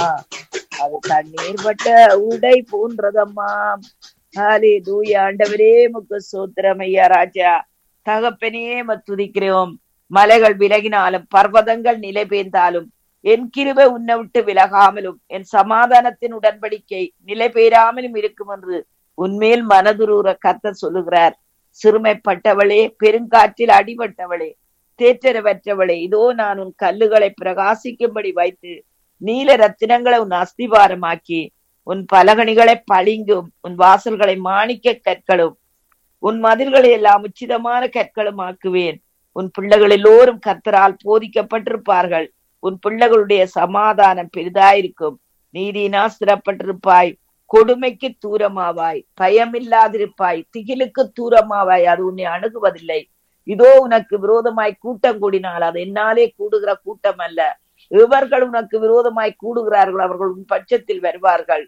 அது தண்ணீர் பட்ட உடை போன்றதம்மா ஹாலே தூய ஆண்டவரே முக்கு சூத்திரம் ஐயா ராஜா தகப்பனே துதிக்கிறோம் மலைகள் விலகினாலும் பர்வதங்கள் நிலை பெய்ந்தாலும் என் கிருபை உன்னை விட்டு விலகாமலும் என் சமாதானத்தின் உடன்படிக்கை நிலை பெயராமலும் இருக்கும் என்று உன்மேல் மனதுருற கத்த சொல்லுகிறார் சிறுமைப்பட்டவளே பெருங்காற்றில் அடிபட்டவளே தேற்றரவற்றவளே இதோ நான் உன் கல்லுகளை பிரகாசிக்கும்படி வைத்து நீல ரத்தினங்களை உன் அஸ்திவாரமாக்கி உன் பலகணிகளை பளிங்கும் உன் வாசல்களை மாணிக்க கற்களும் உன் மதில்களை எல்லாம் உச்சிதமான கற்களும் ஆக்குவேன் உன் பிள்ளைகள் எல்லோரும் கர்த்தரால் போதிக்கப்பட்டிருப்பார்கள் உன் பிள்ளைகளுடைய சமாதானம் பெரிதாயிருக்கும் நீதியினா ஸ்திரப்பட்டிருப்பாய் கொடுமைக்கு தூரமாவாய் பயமில்லாதிருப்பாய் திகிலுக்கு தூரமாவாய் அது உன்னை அணுகுவதில்லை இதோ உனக்கு விரோதமாய் கூட்டம் கூடினால் அது என்னாலே கூடுகிற கூட்டம் அல்ல இவர்கள் உனக்கு விரோதமாய் கூடுகிறார்கள் அவர்கள் உன் பட்சத்தில் வருவார்கள்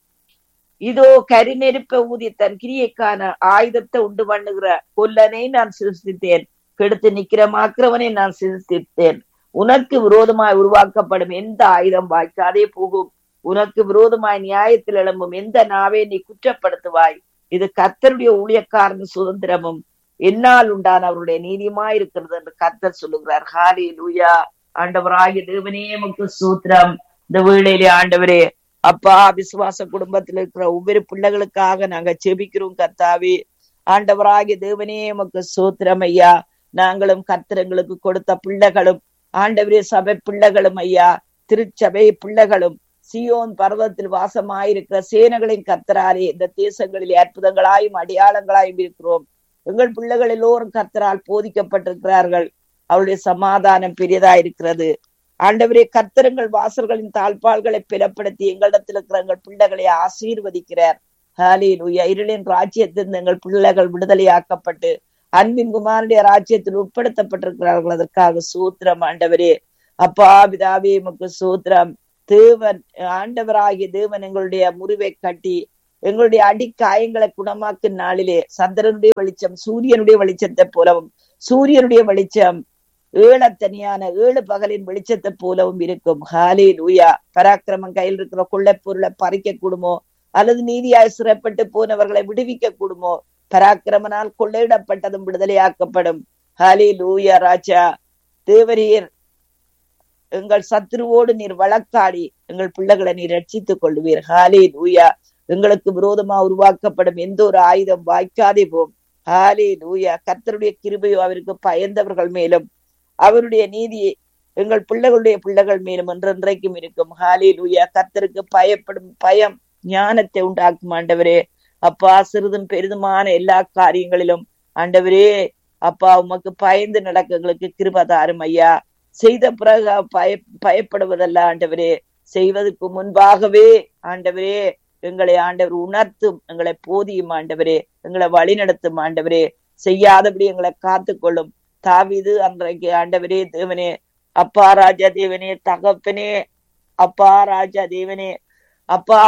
இதோ கரிநெருப்ப ஊதி தன் கிரியைக்கான ஆயுதத்தை உண்டு பண்ணுகிற கொல்லனை நான் சிருஷ்டித்தேன் கெடுத்து நிக்கிற மாக்கிறவனை நான் சிருஷ்டித்தேன் உனக்கு விரோதமாய் உருவாக்கப்படும் எந்த ஆயுதம் வாய்க்காதே போகும் உனக்கு விரோதமாய் நியாயத்தில் எழும்பும் எந்த நாவே நீ குற்றப்படுத்துவாய் இது கர்த்தருடைய ஊழியக்காரன் சுதந்திரமும் என்னால் உண்டான அவருடைய நீதியுமாய் இருக்கிறது என்று கர்த்தர் சொல்லுகிறார் ஹாரி லூயா ஆண்டவராகிய தேவனே முக்கு சூத்திரம் இந்த வேளையிலே ஆண்டவரே அப்பா விசுவாச குடும்பத்தில் இருக்கிற ஒவ்வொரு பிள்ளைகளுக்காக நாங்க செபிக்கிறோம் கர்த்தாவே ஆண்டவராகிய தேவனே முக்கு சூத்திரம் ஐயா நாங்களும் கர்த்தரங்களுக்கு கொடுத்த பிள்ளைகளும் ஆண்டவரே சபை பிள்ளைகளும் ஐயா திருச்சபை பிள்ளைகளும் சியோன் பர்வத்தில் வாசமாயிருக்கிற சேனைகளின் கர்த்தராலே இந்த தேசங்களில் அற்புதங்களாயும் அடையாளங்களாயும் இருக்கிறோம் எங்கள் பிள்ளைகள் எல்லோரும் கர்த்தரால் போதிக்கப்பட்டிருக்கிறார்கள் அவருடைய சமாதானம் பெரியதா இருக்கிறது ஆண்டவரே கர்த்தரங்கள் வாசல்களின் தாழ்பால்களை பிறப்படுத்தி எங்களிடத்தில் இருக்கிற எங்கள் பிள்ளைகளை ஆசீர்வதிக்கிறார் ஹாலில் இருளின் ராஜ்யத்திலிருந்து எங்கள் பிள்ளைகள் விடுதலையாக்கப்பட்டு அன்பின் குமாரனுடைய ராஜ்யத்தில் உட்படுத்தப்பட்டிருக்கிறார்கள் அதற்காக சூத்திரம் ஆண்டவரே அப்பா பிதாவே எமக்கு சூத்திரம் தேவன் ஆண்டவராகிய தேவன் எங்களுடைய முறிவை கட்டி எங்களுடைய அடிக்காயங்களை குணமாக்கும் நாளிலே சந்திரனுடைய வெளிச்சம் சூரியனுடைய வெளிச்சத்தை போலவும் சூரியனுடைய வெளிச்சம் ஏழத்தனியான ஏழு பகலின் வெளிச்சத்தை போலவும் இருக்கும் ஹாலே லூயா பராக்கிரமம் கையில் இருக்கிற கொள்ளை பொருளை பறிக்க கூடுமோ அல்லது நீதியாய் சிறப்பட்டு போனவர்களை விடுவிக்க கூடுமோ பராக்கிரமனால் கொள்ளையிடப்பட்டதும் விடுதலையாக்கப்படும் ஹாலே லூயா ராஜா தேவரீர் எங்கள் சத்ருவோடு நீர் வழக்காடி எங்கள் பிள்ளைகளை நீர் ரட்சித்துக் கொள்வீர் ஹாலே லூயா எங்களுக்கு விரோதமா உருவாக்கப்படும் எந்த ஒரு ஆயுதம் வாய்க்காதே போம் ஹாலே லூயா கர்த்தருடைய கிருபையோ அவருக்கு பயந்தவர்கள் மேலும் அவருடைய நீதி எங்கள் பிள்ளைகளுடைய பிள்ளைகள் மேலும் என்றென்றைக்கும் இருக்கும் ஹாலே லூயா கர்த்தருக்கு பயப்படும் பயம் ஞானத்தை உண்டாக்கும் ஆண்டவரே அப்பா சிறிதும் பெரிதுமான எல்லா காரியங்களிலும் ஆண்டவரே அப்பா உமக்கு பயந்து நடக்க எங்களுக்கு கிருபதாரும் ஐயா செய்த பிறகு பய பயப்படுவதல்ல ஆண்டவரே செய்வதற்கு முன்பாகவே ஆண்டவரே எங்களை ஆண்டவர் உணர்த்தும் எங்களை போதியும் ஆண்டவரே எங்களை வழி நடத்தும் ஆண்டவரே செய்யாதபடி எங்களை காத்துக்கொள்ளும் தாவிது அன்றைக்கு ஆண்டவரே தேவனே அப்பா ராஜா தேவனே தகப்பனே அப்பா ராஜா தேவனே அப்பா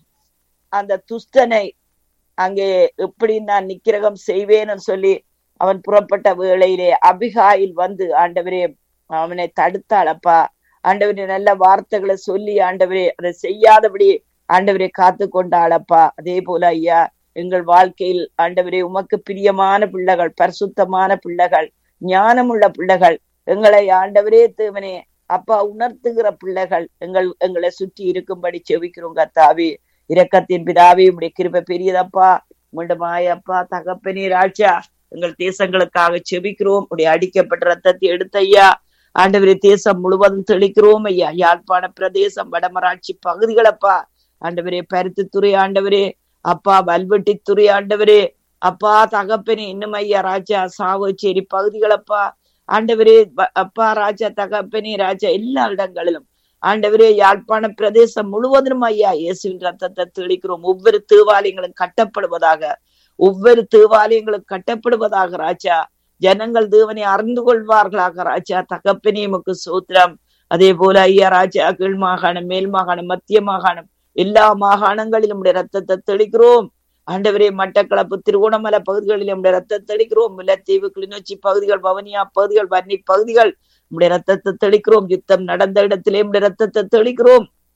அந்த துஷ்டனை அங்கே எப்படி நான் நிக்கிரகம் செய்வேன்னு சொல்லி அவன் புறப்பட்ட வேளையிலே அபிகாயில் வந்து ஆண்டவரே அவனை தடுத்தாள் அப்பா ஆண்டவரே நல்ல வார்த்தைகளை சொல்லி ஆண்டவரே அதை செய்யாதபடி ஆண்டவரை காத்து கொண்டாளப்பா அதே போல ஐயா எங்கள் வாழ்க்கையில் ஆண்டவரே உமக்கு பிரியமான பிள்ளைகள் பரிசுத்தமான பிள்ளைகள் ஞானமுள்ள பிள்ளைகள் எங்களை ஆண்டவரே தேவனே அப்பா உணர்த்துகிற பிள்ளைகள் எங்கள் எங்களை சுற்றி இருக்கும்படி செவிக்கிறோம் கத்தாவி இரக்கத்தின் பிதாவே உடைய கிருபை பெரியதப்பா மீண்டுமாயப்பா தகப்பனே ராஜா எங்கள் தேசங்களுக்காக செபிக்கிறோம் உடைய அடிக்கப்பட்ட ரத்தத்தை எடுத்த ஐயா ஆண்டவரே தேசம் முழுவதும் தெளிக்கிறோம் ஐயா யாழ்ப்பாண பிரதேசம் வடமராட்சி பகுதிகளப்பா ஆண்டவரே பருத்தித்துறை ஆண்டவரே அப்பா வல்வெட்டித்துறை ஆண்டவரே அப்பா தகப்பனே இன்னும் ஐயா ராஜா சாவச்சேரி பகுதிகளப்பா ஆண்டவரே அப்பா ராஜா தகப்பனே ராஜா எல்லா இடங்களிலும் ஆண்டவரே யாழ்ப்பாண பிரதேசம் முழுவதும் ஐயா இயேசுவின் ரத்தத்தை தெளிக்கிறோம் ஒவ்வொரு தேவாலயங்களும் கட்டப்படுவதாக ஒவ்வொரு தேவாலயங்களும் கட்டப்படுவதாக ராஜா ஜனங்கள் தேவனை அறிந்து கொள்வார்களாக ராஜா தகப்பனே முக்கு சூத்திரம் அதே போல ஐயா ராஜா கீழ் மாகாணம் மேல் மாகாணம் மத்திய மாகாணம் எல்லா மாகாணங்களிலும் உடைய ரத்தத்தை தெளிக்கிறோம் ஆண்டவரே மட்டக்களப்பு திருகோணமலை பகுதிகளில் நம்முடைய ரத்தத்தை தெளிக்கிறோம் முல்லைத்தீவு கிளிநொச்சி பகுதிகள் வவனியா பகுதிகள் வன்னி பகுதிகள் நம்முடைய ரத்தத்தை தெளிக்கிறோம் யுத்தம் நடந்த இடத்திலே நம்முடைய ரத்தத்தை தெளிக்கிறோம்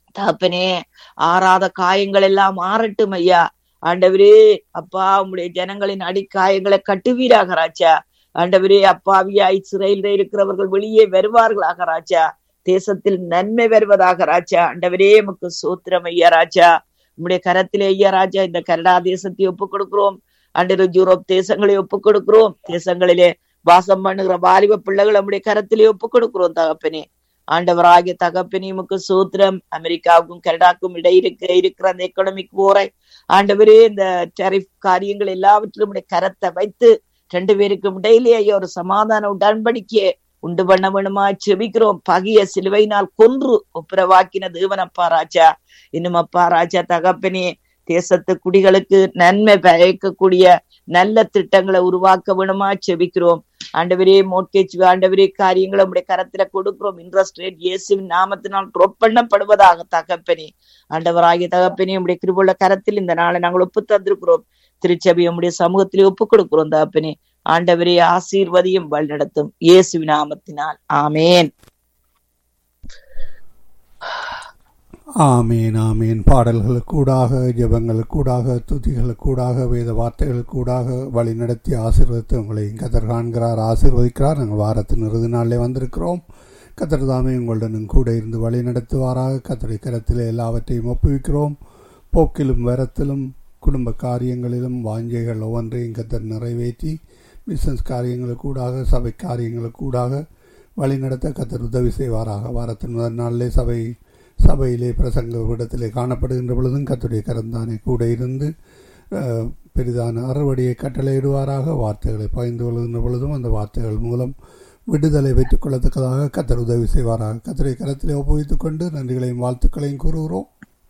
தகப்பனே ஆறாத காயங்கள் எல்லாம் மாறட்டும் ஐயா ஆண்டவரே அப்பா உம்முடைய ஜனங்களின் அடிக்காயங்களை கட்டுவீராக ராஜா ஆண்டவரே அப்பாவியாய் சிறையில் இருக்கிறவர்கள் வெளியே வருவார்களாக ராஜா தேசத்தில் நன்மை வருவதாக ராஜா ஆண்டவரே உமக்கு சூத்திரம் ஐயா ராஜா உம்முடைய கரத்திலே ஐயா ராஜா இந்த கனடா தேசத்தை ஒப்புக் கொடுக்கிறோம் அண்டர் யூரோப் தேசங்களை ஒப்புக் கொடுக்கிறோம் தேசங்களிலே வாசம் பண்ணுகிற வாலிப பிள்ளைகள் நம்முடைய கரத்திலே ஒப்புக் கொடுக்கிறோம் தகப்பனே ஆண்டவராகிய தகப்பனே உமக்கு சூத்திரம் அமெரிக்காவுக்கும் கனடாக்கும் இடையிருக்க இருக்கிற அந்த எக்கனாமிக் போரை ஆண்டவரே இந்த டெரிஃப் காரியங்கள் எல்லாவற்றிலும் உடைய கரத்தை வைத்து ரெண்டு பேருக்கும் இடையிலே ஐயா ஒரு சமாதான உடன்படிக்கையை உண்டு பண்ண வேணுமா செபிக்கிறோம் பகிய சிலுவையினால் கொன்று ஒப்புரவாக்கின தேவனப்பா ராஜா இன்னும் அப்பா ராஜா தகப்பனே தேசத்து குடிகளுக்கு நன்மை பயக்கக்கூடிய நல்ல திட்டங்களை உருவாக்க வேணுமா செபிக்கிறோம் ஆண்டவரே மோட்கேஜ் ஆண்டவரே காரியங்களை உடைய கரத்துல கொடுக்கிறோம் இன்ட்ரெஸ்ட் ரேட் இயேசுவின் நாமத்தினால் ட்ரோப் பண்ணப்படுவதாக தகப்பனே ஆண்டவராகிய தகப்பனே உடைய கிருபுள்ள கரத்தில் இந்த நாளை நாங்கள் ஒப்பு தந்திருக்கிறோம் திருச்சபை உடைய சமூகத்திலே ஒப்பு கொடுக்கிறோம் தகப்பனே ஆண்டவரே ஆசீர்வதியும் வழிநடத்தும் இயேசு நாமத்தினால் ஆமேன் ஆமீன் ஆமீன் பாடல்களுக்கூடாக ஜெபங்களுக்கூடாக துதிகளுக்கூடாக வேத வார்த்தைகளுக்கூடாக வழி நடத்தி ஆசீர்வதித்து உங்களை கத்தர் காண்கிறார் ஆசீர்வதிக்கிறார் நாங்கள் வாரத்தின் இறுதி நாளிலே வந்திருக்கிறோம் கத்தர் தாமே உங்களுடனும் கூட இருந்து வழி நடத்துவாராக கத்தரை கரத்திலே எல்லாவற்றையும் ஒப்புவிக்கிறோம் போக்கிலும் வரத்திலும் குடும்ப காரியங்களிலும் வாஞ்சைகள் ஒவ்வொன்றையும் கத்தர் நிறைவேற்றி பிஸ்னஸ் காரியங்களுக்கூடாக சபை காரியங்களுக்கூடாக வழிநடத்த கத்தர் உதவி செய்வாராக வாரத்தின் முதல் நாளிலே சபை சபையிலே பிரசங்க இடத்திலே காணப்படுகின்ற பொழுதும் கத்துடைய கரந்தானே கூட இருந்து பெரிதான அறுவடையை கட்டளையிடுவாராக வார்த்தைகளை பகிர்ந்து கொள்கின்ற பொழுதும் அந்த வார்த்தைகள் மூலம் விடுதலை பெற்றுக் கொள்ளத்தக்கதாக கத்தர் உதவி செய்வாராக கத்தரை கரத்திலே ஒப்புவித்துக் கொண்டு நன்றிகளையும் வாழ்த்துக்களையும் கூறுகிறோம்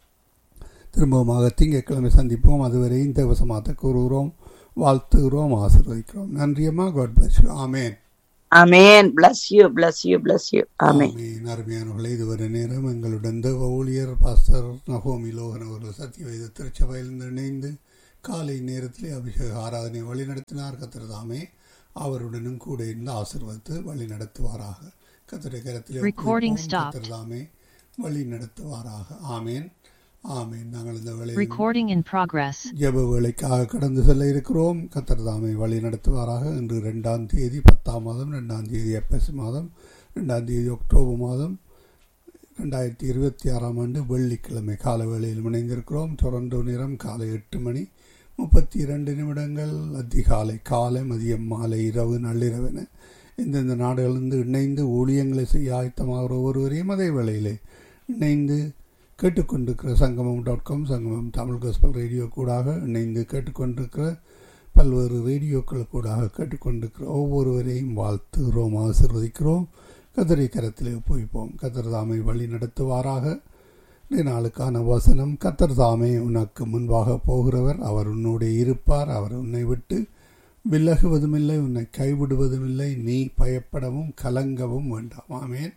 திரும்பவுமாக திங்கட்கிழமை சந்திப்போம் அதுவரை இந்த வசமாத்த கூறுகிறோம் வாழ்த்துகிறோம் ஆசீர்வதிக்கிறோம் நன்றியம்மா God bless you amen amen bless you bless you bless you amen ஆமீன் அருமையானவர்களே இதுவரை நேரம் எங்களுடன் தேவ ஊழியர் பாஸ்டர் நகோமி லோகன் அவர்கள் சத்தியவைத திருச்சபையிலிருந்து இணைந்து காலை நேரத்திலே அபிஷேக ஆராதனை வழி நடத்தினார் கத்திரதாமே அவருடனும் கூட இருந்து ஆசிர்வதித்து வழி நடத்துவாராக கத்திரை கரத்திலே Recording ஒப்புவிப்போம். stopped. கத்திரதாமே வழி நடத்துவாராக ஆமேன் ஆமேன் நாங்கள் இந்த வேளையில் Recording in progress. ஜெப வேலைக்காக கடந்து செல்ல இருக்கிறோம் கத்தர் தாமே வழி நடத்துவாராக இன்று ரெண்டாம் தேதி பத்தாம் மாதம் ரெண்டாம் தேதி ஏப்ரல் மாதம் ரெண்டாம் தேதி அக்டோபர் மாதம் ரெண்டாயிரத்தி இருபத்தி ஆறாம் ஆண்டு வெள்ளிக்கிழமை கால வேளையில் இணைந்திருக்கிறோம் டொரண்டோ நேரம் காலை எட்டு மணி முப்பத்தி இரண்டு நிமிடங்கள் அதிகாலை காலை மதியம் மாலை இரவு நள்ளிரவென இந்தந்த நாடுகளிலிருந்து இணைந்து ஊழியங்களை செய்ய ஆயத்தமாகிற ஒருவரையும் அதே வேளையிலே இணைந்து கேட்டுக்கொண்டிருக்கிற சங்கமம் டாட் காம் சங்கமம் தமிழ் கோஸ்பல் ரேடியோ கூடாக இணைந்து கேட்டுக்கொண்டிருக்கிற பல்வேறு ரேடியோக்கள் கூடாக கேட்டுக்கொண்டிருக்கிற ஒவ்வொருவரையும் வாழ்த்துகிறோம் ஆசிர்வதிக்கிறோம் கதிரை கரத்திலே ஒப்புவிப்போம் கத்தர் தாமை வழி நடத்துவாராக இந்த நாளுக்கான வசனம் கத்தர் தாமே உனக்கு முன்பாக போகிறவர் அவர் உன்னோடு இருப்பார் அவர் உன்னை விட்டு விலகுவதுமில்லை உன்னை கைவிடுவதுமில்லை நீ பயப்படவும் கலங்கவும் வேண்டாம் ஆமேன்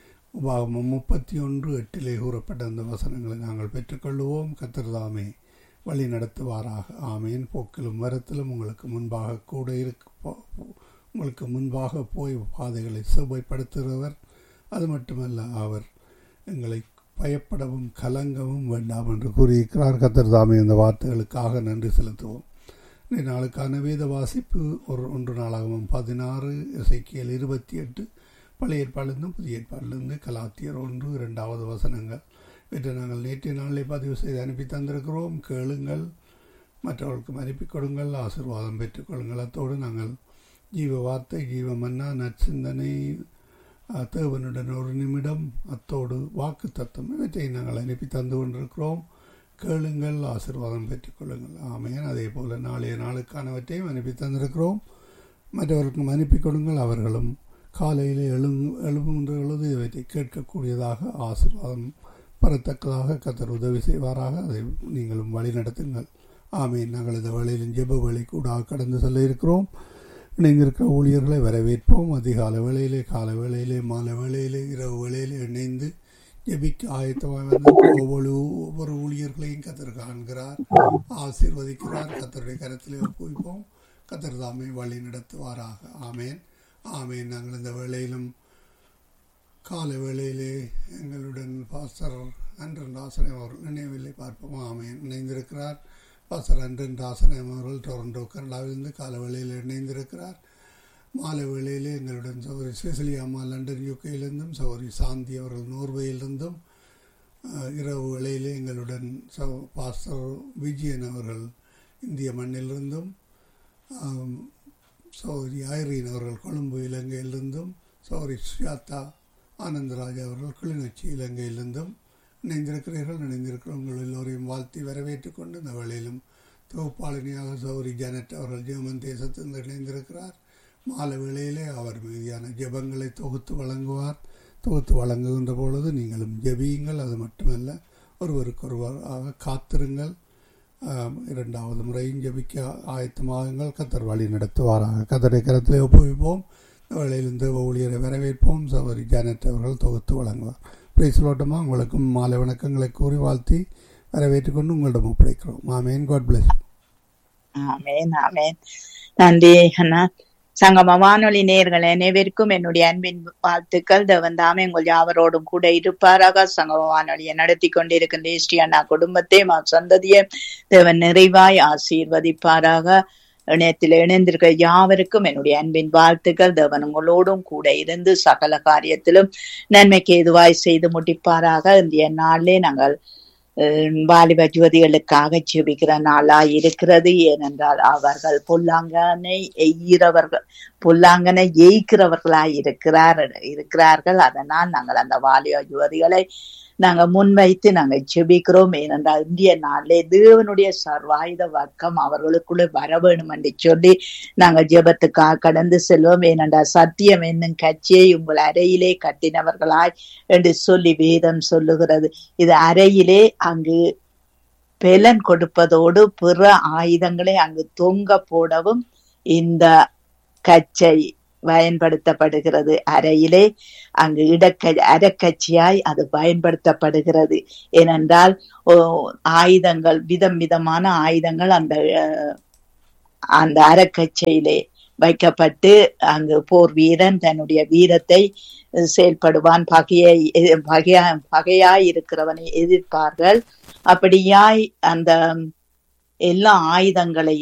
உபாகமம் முப்பத்தி ஒன்று எட்டிலே கூறப்பட்ட அந்த வசனங்களை நாங்கள் பெற்றுக்கொள்வோம் கத்திரதாமே வழி நடத்துவாராக ஆமேன் போக்கிலும் வரத்திலும் உங்களுக்கு முன்பாக கூட இருக்கு போ- போ- உங்களுக்கு முன்பாக போய் பாதைகளை சுபைப்படுத்துகிறவர் அது மட்டுமல்ல அவர் எங்களை பயப்படவும் கலங்கவும் வேண்டாம் என்று கூறியிருக்கிறார் கத்திரதாமே இந்த வார்த்தைகளுக்காக நன்றி செலுத்துவோம் இந்த நாளுக்கான வேத வாசிப்பு ஒரு ஒன்று நாளாகவும் பதினாறு இசைக்கியல் இருபத்தி எட்டு பழைய ஏற்பாடிலிருந்து புதிய ஏற்பாடிலிருந்து கலாத்தியர் ஒன்று இரண்டாவது வசனங்கள் இவற்றை நாங்கள் நேற்றைய நாளிலே பதிவு செய்து அனுப்பி தந்திருக்கிறோம் கேளுங்கள் மற்றவர்களுக்கும் அனுப்பி கொடுங்கள் ஆசீர்வாதம் பெற்றுக்கொள்ளுங்கள் அத்தோடு நாங்கள் ஜீவ வார்த்தை ஜீவ மன்னா நற்சிந்தனை அஹ், தேவனுடன் ஒரு நிமிடம் அத்தோடு வாக்கு தத்துவம் இவற்றை நாங்கள் அனுப்பி தந்து கொண்டிருக்கிறோம் கேளுங்கள் ஆசீர்வாதம் பெற்றுக்கொள்ளுங்கள் ஆமையன் அதே போல நாளைய நாளுக்கானவற்றையும் அனுப்பி தந்திருக்கிறோம் மற்றவருக்கும் அனுப்பி கொடுங்கள் அவர்களும் காலையிலே எழும் எழுகின்ற பொழுது இவற்றை கேட்கக்கூடியதாக ஆசீர்வாதம் பெறத்தக்கதாக கத்தர் உதவி செய்வாராக அதை நீங்களும் வழி நடத்துங்கள் ஆமீன் நாங்கள் இந்த வேளையிலும் ஜெப வேலை கூட கடந்து செல்ல இருக்கிறோம் இணைந்திருக்கிற ஊழியர்களை வரவேற்போம் அதிகாலை வேளையிலே காலை வேளையிலே மாலை வேளையிலே இரவு வேளையிலே இணைந்து ஜெபிக்க ஆயத்தமாக வந்து ஒவ்வொரு ஒவ்வொரு ஊழியர்களையும் கத்தர் காண்கிறார் ஆசீர்வதிக்கிறார் கத்தருடைய கரத்திலே ஒப்புவிப்போம் கத்தர் தாமே வழி நடத்துவாராக ஆமேன் ஆமேன் நாங்கள் இந்த வேளையிலும் காலை வேளையிலே எங்களுடன் பாஸ்டர் அன்றன் ராசனம் அவர்கள் நினைவில்லை பார்ப்போம் ஆமேன் இணைந்திருக்கிறார் பாஸ்டர் அன்றன் ராசனம் அவர்கள் டொரண்டோ கனடாவிலிருந்து காலை வேளையில் இணைந்திருக்கிறார் மாலை வேளையிலே எங்களுடன் சௌரி சிசிலி அம்மா லண்டன் யூகேயிலிருந்தும் சௌரி சாந்தி அவர்கள் நோர்வேயிலிருந்தும் அஹ், இரவு வேளையிலே எங்களுடன் சௌ பாஸ்டர் விஜயன் அவர்கள் இந்திய மண்ணிலிருந்தும் ஆம், சௌரி ஐரீன் அவர்கள் கொழும்பு இலங்கையிலிருந்தும் சௌரி சுஜாதா ஆனந்தராஜ் அவர்கள் கிளிநொச்சி இலங்கையிலிருந்தும் இணைந்திருக்கிறீர்கள் இணைந்திருக்கிற உங்கள் எல்லோரையும் வாழ்த்தி வரவேற்றுக் கொண்டு இந்த வேளையிலும் தொகுப்பாளினியாக சௌரி ஜானட் அவர்கள் ஜெர்மன் தேசத்திலிருந்து இணைந்திருக்கிறார் மாலை வேளையிலே அவர் மீதியான ஜெபங்களை தொகுத்து வழங்குவார் தொகுத்து வழங்குகின்ற பொழுது நீங்களும் ஜெபியுங்கள் அது மட்டுமல்ல ஒருவருக்கொருவராக காத்திருங்கள் ஆம், இரண்டாவது முறையும் ஜெபிக்க ஆயத்தமாகுங்கள் கத்தர் வழி நடத்துவாராக கத்தரை கரத்திலே ஒப்புவிப்போம் இந்த வேளையில் இந்த ஊழியரை வரவேற்போம் சவரி ஜானட் அவர்கள் தொகுத்து வழங்குவார் பிரைஸ்லோட்டமா உங்களுக்கும் மாலை வணக்கங்களை கூறி வாழ்த்தி வரவேற்றுக் கொண்டு உங்களிடம் ஒப்படைக்கிறோம் ஆமேன் காட் பிளஸ் ஆமேன் ஆமேன் நன்றி அண்ணா சங்கம வானொலி நேர்கள் அனைவருக்கும் என்னுடைய அன்பின் வாழ்த்துக்கள் தேவன் தாமே உங்கள் யாவரோடும் கூட இருப்பாராக சங்கம வானொலியை நடத்தி கொண்டிருக்கின்ற ஸ்ரீ அண்ணா குடும்பத்தையும் அவர் சந்ததியை தேவன் நிறைவாய் ஆசீர்வதிப்பாராக இணையத்தில் இணைந்திருக்கிற யாவருக்கும் என்னுடைய அன்பின் வாழ்த்துக்கள் தேவன் உங்களோடும் கூட இருந்து சகல காரியத்திலும் நன்மைக்கு எதுவாய் செய்து முடிப்பாராக இந்திய நாளிலே நாங்கள் அஹ், வாலிப ஜோதிகளுக்காக ஜெபிக்கிற நாளாய் இருக்கிறது ஏனென்றால் அவர்கள் பொல்லாங்கனை எய்கிறவர்கள் பொல்லாங்கனை எய்கிறவர்களாய் இருக்கிறார் இருக்கிறார்கள் அதனால் நாங்கள் அந்த வாலிப யுவதிகளை நாங்க முன்வைத்து நாங்க ஜெபிக்கிறோம் ஏனென்றால் இந்திய நாளிலே தேவனுடைய சர்வாயுத வர்க்கம் அவர்களுக்குள்ளே வர வேணும் என்று சொல்லி நாங்க ஜெபத்துக்காக கடந்து செல்வோம் ஏனென்றால் சத்தியம் என்னும் கட்சியை உங்கள் அறையிலே கட்டினவர்களாய் என்று சொல்லி வேதம் சொல்லுகிறது இது அறையிலே அங்கு பெலன் கொடுப்பதோடு பிற ஆயுதங்களை அங்கு தொங்க போடவும் இந்த கச்சை பயன்படுத்தப்படுகிறது அறையிலே அங்கு இடக்க அறக்கட்சியாய் அது பயன்படுத்தப்படுகிறது ஏனென்றால் ஓ, ஆயுதங்கள் விதம் விதமான ஆயுதங்கள் அந்த அஹ், அந்த அறக்கச்சையிலே வைக்கப்பட்டு அங்கு போர் வீரன் தன்னுடைய வீரத்தை அஹ், செயல்படுவான் பகையை எ- பகையா பகையாய் இருக்கிறவனை எதிர்ப்பார்கள் அப்படியாய் அந்த எல்லா ஆயுதங்களையும்